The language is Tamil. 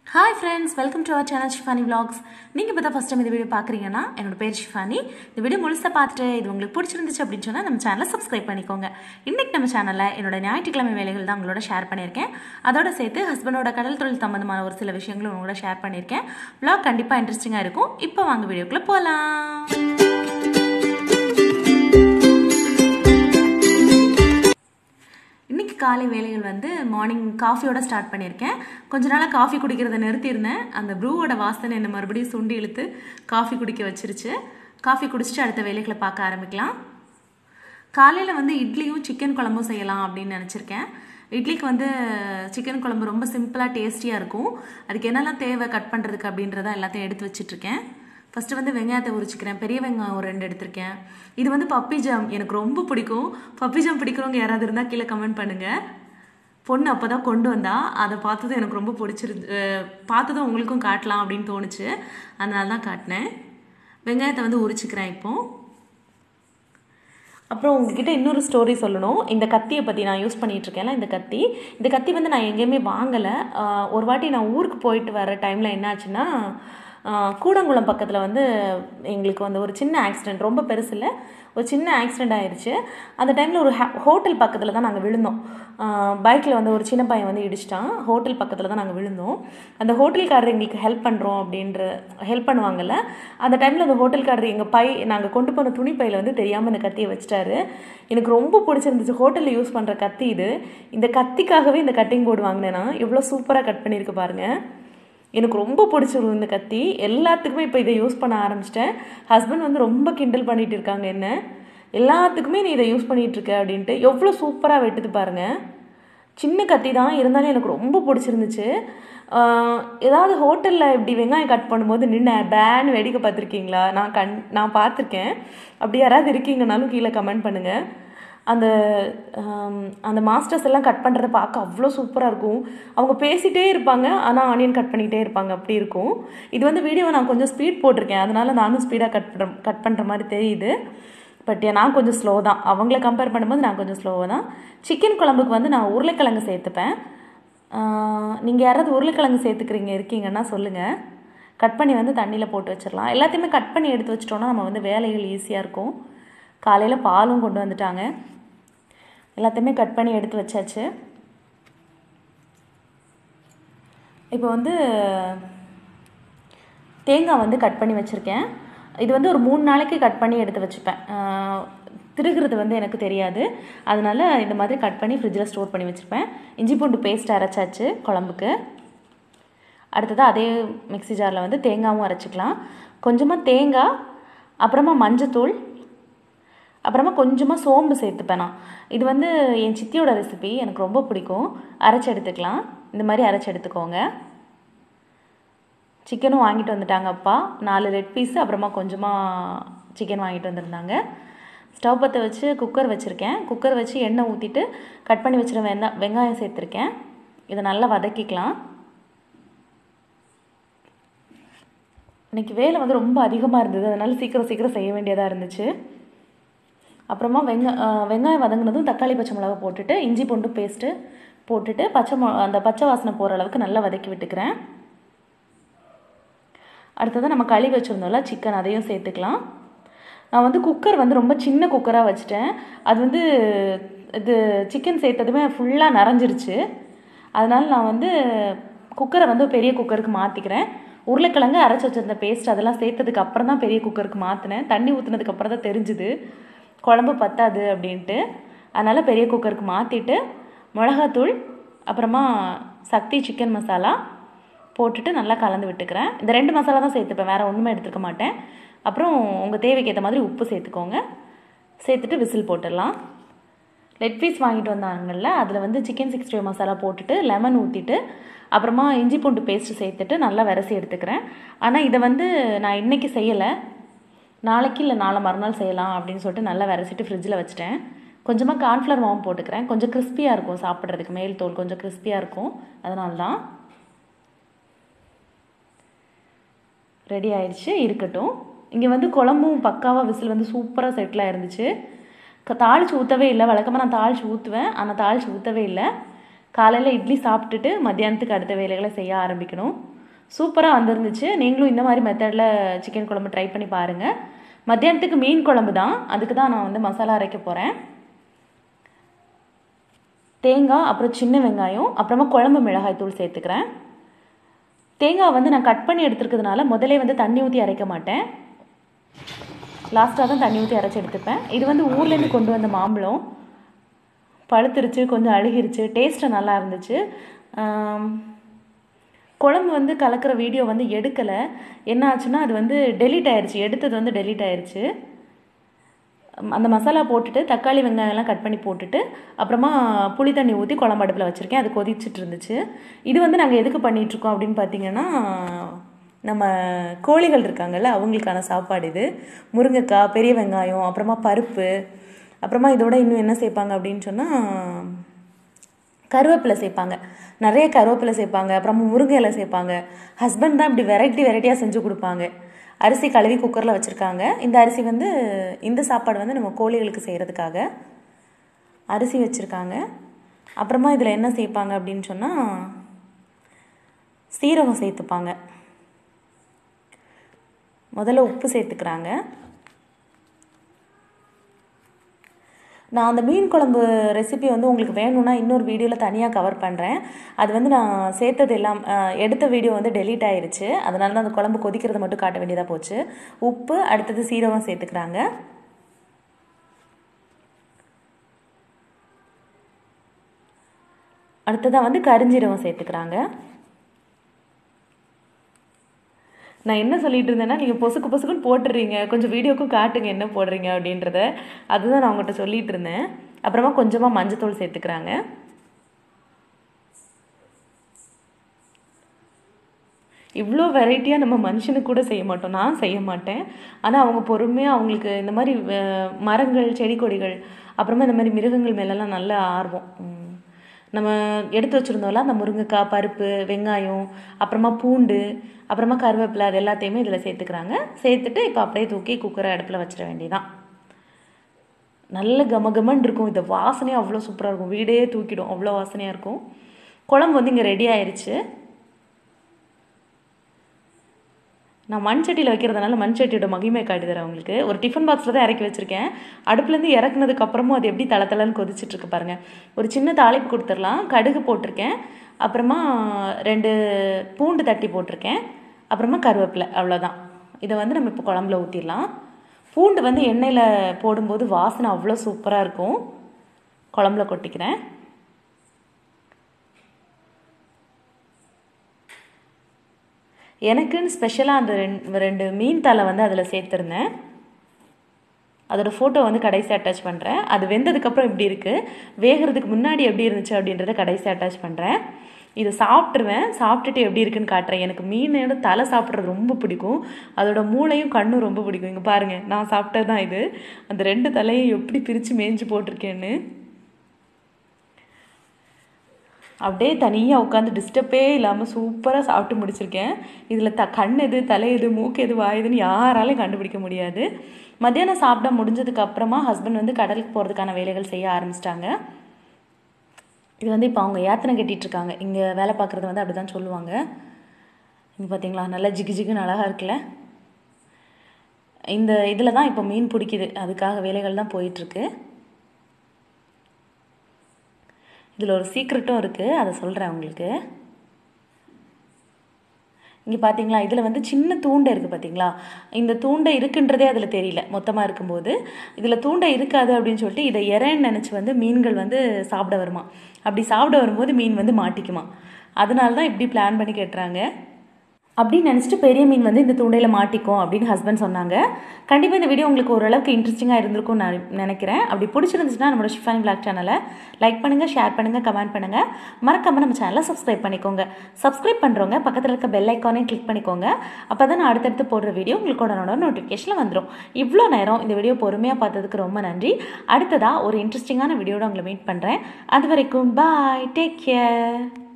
hi friends welcome to our channel Shifani vlogs நீங்கள் இப்போ தான் ஃபஸ்ட் டைம் இந்த வீடியோ பார்க்குறீங்கன்னா என்னோட பேர் ஷிஃபானி இந்த வீடியோ முழுசாக பார்த்துட்டு இது உங்களுக்கு பிடிச்சிருந்துச்சு அப்படின்னு சொன்னால் நம்ம சேனலை சப்ஸ்கிரைப் பண்ணிக்கோங்க இன்றைக்கி நம்ம சேனலில் என்னோட ஞாயிற்றுக்கிழமை வேலைகள் தான் உங்களோட ஷேர் பண்ணியிருக்கேன் அதோட சேர்த்து ஹஸ்பண்டோட கடல் தொழில் சம்மந்தமான ஒரு சில விஷயங்களும் உங்களோட ஷேர் பண்ணியிருக்கேன் vlog கண்டிப்பாக இன்ட்ரெஸ்டிங்காக இருக்கும் இப்போ வாங்க வீடியோக்குள்ளே போகலாம் இன்றைக்கி காலை வேலைகள் வந்து மார்னிங் காஃபியோட ஸ்டார்ட் பண்ணியிருக்கேன் கொஞ்ச நாளாக காஃபி குடிக்கிறத நிறுத்தியிருந்தேன் அந்த ப்ரூவோட வாசனை என்னை மறுபடியும் சுண்டி இழுத்து காஃபி குடிக்க வச்சிருச்சு காஃபி குடிச்சிட்டு அடுத்த வேலைகளை பார்க்க ஆரம்பிக்கலாம் காலையில் வந்து இட்லியும் சிக்கன் குழம்பும் செய்யலாம் அப்படின்னு நினச்சிருக்கேன் இட்லிக்கு வந்து சிக்கன் குழம்பு ரொம்ப சிம்பிளாக டேஸ்டியாக இருக்கும் அதுக்கு என்னெல்லாம் தேவை கட் பண்ணுறதுக்கு அப்படின்றத எல்லாத்தையும் எடுத்து வச்சிட்ருக்கேன் ஃபஸ்ட்டு வந்து வெங்காயத்தை உரிச்சிக்கிறேன் பெரிய வெங்காயம் ஒரு ரெண்டு எடுத்திருக்கேன் இது வந்து பப்பி ஜாம் எனக்கு ரொம்ப பிடிக்கும் பப்பி ஜாம் பிடிக்கிறவங்க யாராவது இருந்தால் கீழே கமெண்ட் பண்ணுங்கள் பொண்ணு அப்போ தான் கொண்டு வந்தா அதை பார்த்ததும் எனக்கு ரொம்ப பிடிச்சிருந்து அஹ் பார்த்ததும் உங்களுக்கும் காட்டலாம் அப்படின்னு தோணுச்சு அதனால தான் காட்டினேன் வெங்காயத்தை வந்து உரிச்சிக்கிறேன் இப்போது அப்புறம் உங்ககிட்ட இன்னொரு ஸ்டோரி சொல்லணும் இந்த கத்தியை பற்றி நான் யூஸ் பண்ணிகிட்டு இருக்கேன்ல இந்த கத்தி இந்த கத்தி வந்து நான் எங்கேயுமே வாங்கலை ஆஹ் ஒரு வாட்டி நான் ஊருக்கு போயிட்டு வர டைமில் என்ன ஆச்சுன்னா ஆஹ் கூடங்குளம் பக்கத்தில் வந்து எங்களுக்கு வந்து ஒரு சின்ன ஆக்சிடெண்ட் ரொம்ப பெருசு இல்லை ஒரு சின்ன ஆக்சிடெண்ட் ஆயிடுச்சு அந்த டைமில் ஒரு ஹோட்டல் பக்கத்தில் தான் நாங்கள் விழுந்தோம் பைக்கில் வந்து ஒரு சின்ன பையன் வந்து இடிச்சிட்டான் ஹோட்டல் பக்கத்தில் தான் நாங்கள் விழுந்தோம் அந்த ஹோட்டல்காரர் எங்களுக்கு ஹெல்ப் பண்ணுறோம் அப்படின்ற ஹெல்ப் பண்ணுவாங்கல்ல அந்த டைமில் அந்த ஹோட்டல்காரர் எங்கள் பை நாங்கள் கொண்டு போன துணி பையில் வந்து தெரியாமல் இந்த கத்தியை வச்சிட்டாரு எனக்கு ரொம்ப பிடிச்சிருந்துச்சு ஹோட்டலில் யூஸ் பண்ணுற கத்தி இது இந்த கத்திக்காகவே இந்த கட்டிங் போர்டு வாங்கினேன்னா எவ்வளோ சூப்பராக கட் பண்ணியிருக்கு பாருங்கள் எனக்கு ரொம்ப பிடிச்சிரும் இந்த கத்தி எல்லாத்துக்குமே இப்போ இதை யூஸ் பண்ண ஆரம்பிச்சிட்டேன் ஹஸ்பண்ட் வந்து ரொம்ப கிண்டல் பண்ணிட்டு இருக்காங்க என்ன எல்லாத்துக்குமே நீ இதை யூஸ் பண்ணிட்டு இருக்க அப்படின்ட்டு எவ்வளோ சூப்பராக வெட்டுது பாருங்க சின்ன கத்தி தான் இருந்தாலும் எனக்கு ரொம்ப பிடிச்சிருந்துச்சு ஆஹ் ஏதாவது ஹோட்டலில் இப்படி வெங்காயம் கட் பண்ணும்போது நின்று பேன்னு வேடிக்கை பார்த்துருக்கீங்களா நான் கண் நான் பார்த்துருக்கேன் அப்படி யாராவது இருக்கீங்கனாலும் கீழே கமெண்ட் பண்ணுங்கள் அந்த ஆம், அந்த மாஸ்டர்ஸ் எல்லாம் கட் பண்ணுறத பார்க்க அவ்வளோ சூப்பராக இருக்கும் அவங்க பேசிகிட்டே இருப்பாங்க ஆனால் ஆனியன் கட் பண்ணிகிட்டே இருப்பாங்க அப்படி இருக்கும் இது வந்து வீடியோ நான் கொஞ்சம் ஸ்பீட் போட்டிருக்கேன் அதனால நானும் ஸ்பீடாக கட் பண்ணுற கட் பண்ணுற மாதிரி தெரியுது பட் நான் கொஞ்சம் ஸ்லோ தான் அவங்கள கம்பேர் பண்ணும்போது நான் கொஞ்சம் ஸ்லோவாக தான் சிக்கன் குழம்புக்கு வந்து நான் உருளைக்கிழங்கு சேர்த்துப்பேன் நீங்கள் யாராவது உருளைக்கிழங்கு சேர்த்துக்கிறீங்க இருக்கீங்கன்னா சொல்லுங்கள் கட் பண்ணி வந்து தண்ணியில் போட்டு வச்சிடலாம் எல்லாத்தையுமே கட் பண்ணி எடுத்து வச்சிட்டோன்னா நம்ம வந்து வேலைகள் ஈஸியாக இருக்கும் காலையில் பாலும் கொண்டு வந்துட்டாங்க எல்லாத்தையுமே கட் பண்ணி எடுத்து வச்சாச்சு இப்போ வந்து தேங்காய் வந்து கட் பண்ணி வச்சுருக்கேன் இது வந்து ஒரு மூணு நாளைக்கு கட் பண்ணி எடுத்து வச்சுப்பேன் ஆஹ் திருகுறது வந்து எனக்கு தெரியாது அதனால இந்த மாதிரி கட் பண்ணி ஃப்ரிட்ஜில் ஸ்டோர் பண்ணி வச்சுருப்பேன் இஞ்சி பூண்டு பேஸ்ட் அரைச்சாச்சு குழம்புக்கு அடுத்தது அதே மிக்ஸி ஜாரில் வந்து தேங்காயும் அரைச்சிக்கலாம் கொஞ்சமாக தேங்காய் அப்புறமா மஞ்சத்தூள் அப்புறமா கொஞ்சமாக சோம்பு சேர்த்துப்பேன் நான் இது வந்து என் சித்தியோட ரெசிபி எனக்கு ரொம்ப பிடிக்கும் அரைச்சி எடுத்துக்கலாம் இந்த மாதிரி அரைச்சி எடுத்துக்கோங்க சிக்கனும் வாங்கிட்டு வந்துட்டாங்க அப்பா நாலு ரெட் பீஸ் அப்புறமா கொஞ்சமாக சிக்கன் வாங்கிட்டு வந்திருந்தாங்க ஸ்டவ் பற்ற வச்சு குக்கர் வச்சுருக்கேன் குக்கர் வச்சு எண்ணெய் ஊற்றிட்டு கட் பண்ணி வச்சுருக்க வெங்க வெங்காயம் சேர்த்துருக்கேன் இதை நல்லா வதக்கிக்கலாம் இன்னைக்கு வேலை வந்து ரொம்ப அதிகமாக இருந்தது அதனால சீக்கிரம் சீக்கிரம் செய்ய வேண்டியதாக இருந்துச்சு அப்புறமா வெங்க அஹ் வெங்காயம் வதங்கினதும் தக்காளி பச்சை மிளகா போட்டுட்டு இஞ்சி பூண்டு பேஸ்ட்டு போட்டுட்டு பச்சை மொ அந்த பச்சை வாசனை போகிற அளவுக்கு நல்லா வதக்கி விட்டுக்கிறேன் அடுத்தது நம்ம கழுவி வச்சுருந்தோம்ல சிக்கன் அதையும் சேர்த்துக்கலாம் நான் வந்து குக்கர் வந்து ரொம்ப சின்ன குக்கராக வச்சுட்டேன் அது வந்து இது சிக்கன் சேர்த்ததுமே ஃபுல்லாக நிறைஞ்சிருச்சு அதனால் நான் வந்து குக்கரை வந்து பெரிய குக்கருக்கு மாற்றிக்கிறேன் உருளைக்கிழங்கு அரைச்சி வச்சிருந்த பேஸ்ட் அதெல்லாம் சேர்த்ததுக்கு அப்புறம் தான் பெரிய குக்கருக்கு மாற்றினேன் தண்ணி ஊற்றுனதுக்கு அப்புறம் தான் தெரிஞ்சுது குழம்பு பத்தாது அப்படின்ட்டு அதனால் பெரிய குக்கருக்கு மாற்றிட்டு மிளகாத்தூள் அப்புறமா சக்தி சிக்கன் மசாலா போட்டுட்டு நல்லா கலந்து விட்டுக்கிறேன் இந்த ரெண்டு மசாலா தான் சேர்த்துப்பேன் வேறு ஒன்றுமே எடுத்துக்க மாட்டேன் அப்புறம் உங்கள் தேவைக்கு ஏற்ற மாதிரி உப்பு சேர்த்துக்கோங்க சேர்த்துட்டு விசில் போட்டுடலாம் லெக் பீஸ் வாங்கிட்டு வந்தாங்கல்ல அதில் வந்து சிக்கன் சிக்ஸ்டி ஃபைவ் மசாலா போட்டுட்டு லெமன் ஊற்றிட்டு அப்புறமா இஞ்சி பூண்டு பேஸ்ட்டு சேர்த்துட்டு நல்லா விரசி எடுத்துக்கிறேன் ஆனால் இதை வந்து நான் இன்றைக்கி செய்யலை நாளைக்கு இல்லை நாளை மறுநாள் செய்யலாம் அப்படின்னு சொல்லிட்டு நல்லா விரசிட்டு ஃப்ரிட்ஜில் வச்சுட்டேன் கொஞ்சமாக கார்ன்ஃப்ளவர் மாவும் போட்டுக்கிறேன் கொஞ்சம் கிறிஸ்பியாக இருக்கும் சாப்பிட்றதுக்கு மேல் தோல் கொஞ்சம் கிறிஸ்பியாக இருக்கும் அதனால தான் ரெடி ஆயிடுச்சு இருக்கட்டும் இங்கே வந்து குழம்பும் பக்காவாக விசில் வந்து சூப்பராக செட்டில் இருந்துச்சு க- தாளிச்சு ஊற்றவே இல்லை வழக்கமாக நான் தாளிச்சு ஊற்றுவேன் ஆனால் தாளிச்சு ஊற்றவே இல்லை காலையில் இட்லி சாப்பிட்டுட்டு மத்தியானத்துக்கு அடுத்த வேலைகளை செய்ய ஆரம்பிக்கணும் சூப்பராக வந்திருந்துச்சு நீங்களும் இந்த மாதிரி மெத்தடில் சிக்கன் குழம்பு ட்ரை பண்ணி பாருங்கள் மத்தியானத்துக்கு மீன் குழம்பு தான் அதுக்கு தான் நான் வந்து மசாலா அரைக்க போகிறேன் தேங்காய் அப்புறம் சின்ன வெங்காயம் அப்புறமா குழம்பு மிளகாய் தூள் சேர்த்துக்கிறேன் தேங்காய் வந்து நான் கட் பண்ணி எடுத்துருக்கிறதுனால முதலே வந்து தண்ணி ஊற்றி அரைக்க மாட்டேன் லாஸ்ட்டாக தான் தண்ணி ஊற்றி அரைச்சி எடுத்துப்பேன் இது வந்து ஊர்லேருந்து கொண்டு வந்த மாம்பழம் பழுத்துருச்சு கொஞ்சம் அழுகிருச்சு டேஸ்ட்டு நல்லா இருந்துச்சு குழம்பு வந்து கலக்கிற வீடியோ வந்து எடுக்கலை என்ன ஆச்சுன்னா அது வந்து டெலீட் ஆயிடுச்சு எடுத்தது வந்து டெலீட் ஆயிடுச்சு அந்த மசாலா போட்டுட்டு தக்காளி வெங்காயம்லாம் கட் பண்ணி போட்டுட்டு அப்புறமா புளி தண்ணி ஊற்றி குழம்பு அடுப்பில் வச்சுருக்கேன் அது கொதிச்சுட்டு இருந்துச்சு இது வந்து நாங்கள் எதுக்கு பண்ணிகிட்ருக்கோம் அப்படின்னு பார்த்தீங்கன்னா நம்ம கோழிகள் இருக்காங்கல்ல அவங்களுக்கான சாப்பாடு இது முருங்கைக்காய் பெரிய வெங்காயம் அப்புறமா பருப்பு அப்புறமா இதோட இன்னும் என்ன சேர்ப்பாங்க அப்படின்னு சொன்னால் கருவேப்பிலை சேர்ப்பாங்க நிறைய கருவேப்பிலை சேர்ப்பாங்க அப்புறமா முருங்கை இலை சேர்ப்பாங்க ஹஸ்பண்ட் தான் இப்படி வெரைட்டி வெரைட்டியாக செஞ்சு கொடுப்பாங்க அரிசி கழுவி குக்கரில் வச்சுருக்காங்க இந்த அரிசி வந்து இந்த சாப்பாடு வந்து நம்ம கோழிகளுக்கு செய்கிறதுக்காக அரிசி வச்சுருக்காங்க அப்புறமா இதில் என்ன சேர்ப்பாங்க அப்படின்னு சொன்னால் சீரகம் சேர்த்துப்பாங்க முதல்ல உப்பு சேர்த்துக்கிறாங்க நான் அந்த மீன் குழம்பு ரெசிபி வந்து உங்களுக்கு வேணும்னா இன்னொரு வீடியோவில் தனியாக கவர் பண்ணுறேன் அது வந்து நான் சேர்த்தது எல்லாம் எடுத்த வீடியோ வந்து டெலீட் ஆயிருச்சு அதனால தான் அந்த குழம்பு கொதிக்கிறத மட்டும் காட்ட வேண்டியதாக போச்சு உப்பு அடுத்தது சீரகம் சேர்த்துக்கிறாங்க அடுத்ததாக வந்து கரிஞ்சீரகம் சேர்த்துக்கிறாங்க நான் என்ன சொல்லிட்டு இருந்தேன்னா நீங்கள் பொசுக்கு பொசுக்குன்னு போட்டுடுறீங்க கொஞ்சம் வீடியோக்கும் காட்டுங்க என்ன போடுறீங்க அப்படின்றத அதுதான் நான் உங்கள்கிட்ட சொல்லிட்டு இருந்தேன் அப்புறமா கொஞ்சமாக மஞ்சத்தூள் சேர்த்துக்கிறாங்க இவ்வளோ வெரைட்டியாக நம்ம மனுஷனுக்கு கூட செய்ய மாட்டோம் நான் செய்ய மாட்டேன் ஆனால் அவங்க பொறுமையாக அவங்களுக்கு இந்த மாதிரி மரங்கள் செடி கொடிகள் அப்புறமா இந்த மாதிரி மிருகங்கள் மேலெல்லாம் நல்ல ஆர்வம் நம்ம எடுத்து வச்சுருந்தோம்ல அந்த முருங்கைக்காய் பருப்பு வெங்காயம் அப்புறமா பூண்டு அப்புறமா கருவேப்பிலை அது எல்லாத்தையுமே இதில் சேர்த்துக்கிறாங்க சேர்த்துட்டு இப்போ அப்படியே தூக்கி குக்கரை அடுப்பில் வச்சிட வேண்டியதான் நல்ல கமகமன் இருக்கும் இந்த வாசனையும் அவ்வளோ சூப்பராக இருக்கும் வீடே தூக்கிடும் அவ்வளோ வாசனையாக இருக்கும் குழம்பு வந்து இங்கே ரெடி ஆயிடுச்சு நான் மண் சட்டியில் வைக்கிறதுனால மண் சட்டியோட மகிமை காட்டி தரேன் உங்களுக்கு ஒரு டிஃபன் பாக்ஸில் தான் இறக்கி வச்சுருக்கேன் அடுப்புலேருந்து இறக்குனதுக்கு அப்புறமும் அது எப்படி தள தளன்னு கொதிச்சிட்ருக்கு பாருங்கள் ஒரு சின்ன தாளிப்பு கொடுத்துடலாம் கடுகு போட்டிருக்கேன் அப்புறமா ரெண்டு பூண்டு தட்டி போட்டிருக்கேன் அப்புறமா கருவேப்பிலை அவ்வளோதான் இதை வந்து நம்ம இப்போ குழம்புல ஊற்றிடலாம் பூண்டு வந்து எண்ணெயில் போடும்போது வாசனை அவ்வளோ சூப்பராக இருக்கும் குழம்புல கொட்டிக்கிறேன் எனக்குன்னு ஸ்பெஷலாக அந்த ரெண்டு ரெண்டு மீன் தலை வந்து அதில் சேர்த்துருந்தேன் அதோடய ஃபோட்டோ வந்து கடைசி அட்டாச் பண்ணுறேன் அது வெந்ததுக்கப்புறம் எப்படி இருக்குது வேகிறதுக்கு முன்னாடி எப்படி இருந்துச்சு அப்படின்றத கடைசி அட்டாச் பண்ணுறேன் இதை சாப்பிட்ருவேன் சாப்பிட்டுட்டு எப்படி இருக்குன்னு காட்டுறேன் எனக்கு மீனோட தலை சாப்பிட்றது ரொம்ப பிடிக்கும் அதோட மூளையும் கண்ணும் ரொம்ப பிடிக்கும் இங்கே பாருங்கள் நான் சாப்பிட்டது தான் இது அந்த ரெண்டு தலையும் எப்படி பிரித்து மேய்ஞ்சு போட்டிருக்கேன்னு அப்படியே தனியாக உட்காந்து டிஸ்டர்பே இல்லாமல் சூப்பராக சாப்பிட்டு முடிச்சிருக்கேன் இதில் த கண் எது தலை எது மூக்கு எது வாயுதுன்னு யாராலையும் கண்டுபிடிக்க முடியாது மத்தியானம் சாப்பிட முடிஞ்சதுக்கு அப்புறமா ஹஸ்பண்ட் வந்து கடலுக்கு போகிறதுக்கான வேலைகள் செய்ய ஆரம்பிச்சிட்டாங்க இது வந்து இப்போ அவங்க யாத்தனை கட்டிகிட்ருக்காங்க இங்கே வேலை பார்க்குறது வந்து அப்படி தான் சொல்லுவாங்க இங்கே பார்த்தீங்களா நல்லா ஜிகு ஜிகுன்னு அழகாக இருக்குல்ல இந்த இதில் தான் இப்போ மீன் பிடிக்குது அதுக்காக வேலைகள் தான் போயிட்டுருக்கு இதில் ஒரு சீக்ரெட்டும் இருக்குது அதை சொல்கிறேன் உங்களுக்கு இங்கே பார்த்தீங்களா இதில் வந்து சின்ன தூண்டை இருக்குது பார்த்தீங்களா இந்த தூண்டை இருக்குன்றதே அதில் தெரியல மொத்தமாக இருக்கும்போது இதில் தூண்டை இருக்காது அப்படின்னு சொல்லிட்டு இதை இறன்னு நினச்சி வந்து மீன்கள் வந்து சாப்பிட வருமா அப்படி சாப்பிட வரும்போது மீன் வந்து மாட்டிக்குமா அதனால தான் இப்படி பிளான் பண்ணி கேட்டுறாங்க அப்படின்னு நினச்சிட்டு பெரிய மீன் வந்து இந்த தூண்டையில் மாட்டிக்கும் அப்படின்னு ஹஸ்பண்ட் சொன்னாங்க கண்டிப்பாக இந்த வீடியோ உங்களுக்கு ஓரளவுக்கு இன்ட்ரெஸ்டிங்காக இருந்திருக்கும்னு நான் நினைக்கிறேன் அப்படி பிடிச்சிருந்துச்சுன்னா நம்மளோட ஷிஃபானி பிளாக் சேனலை லைக் பண்ணுங்கள் ஷேர் பண்ணுங்கள் கமெண்ட் பண்ணுங்கள் மறக்காமல் நம்ம சேனலை சப்ஸ்கிரைப் பண்ணிக்கோங்க சப்ஸ்கிரைப் பண்ணுறவங்க பக்கத்தில் இருக்க பெல் ஐக்கானையும் கிளிக் பண்ணிக்கோங்க அப்போ தான் நான் அடுத்தடுத்து போடுற வீடியோ உங்களுக்கு உடனோட நோட்டிஃபிகேஷனில் வந்துடும் இவ்வளோ நேரம் இந்த வீடியோ பொறுமையாக பார்த்ததுக்கு ரொம்ப நன்றி அடுத்ததாக ஒரு இன்ட்ரெஸ்டிங்கான வீடியோட உங்களை மீட் பண்ணுறேன் அது வரைக்கும் பாய் டேக் கேர்